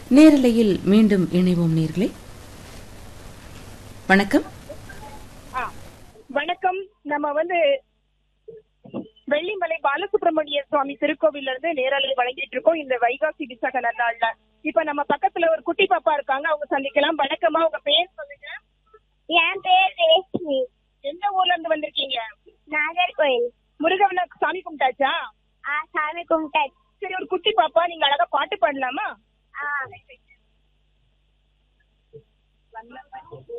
நேரலையில் மீண்டும் இணைவோம் நேர்களே வணக்கம் ஆ, வணக்கம் நம்ம வந்து வெள்ளிமலை பாலசுப்ரமணிய சுவாமி திருக்கோவில்ல இருந்து நேரலை வழங்கிட்டு இருக்கோம் இந்த வைகாசி விசாக நன்னாள்ல இப்ப நம்ம பக்கத்துல ஒரு குட்டி பாப்பா இருக்காங்க அவங்க சந்திக்கலாம் வணக்கமா உங்க பேர் சொல்லுங்க என் பேர் ரேஷ்மி எந்த ஊர்ல இருந்து வந்திருக்கீங்க நாகர்கோயில் முருகவன சாமி கும்பிட்டாச்சா ஆ சாமி கும்பிட்டாச்சு சரி ஒரு குட்டி பாப்பா நீங்க அழகா பாட்டு பாடலாமா ஆ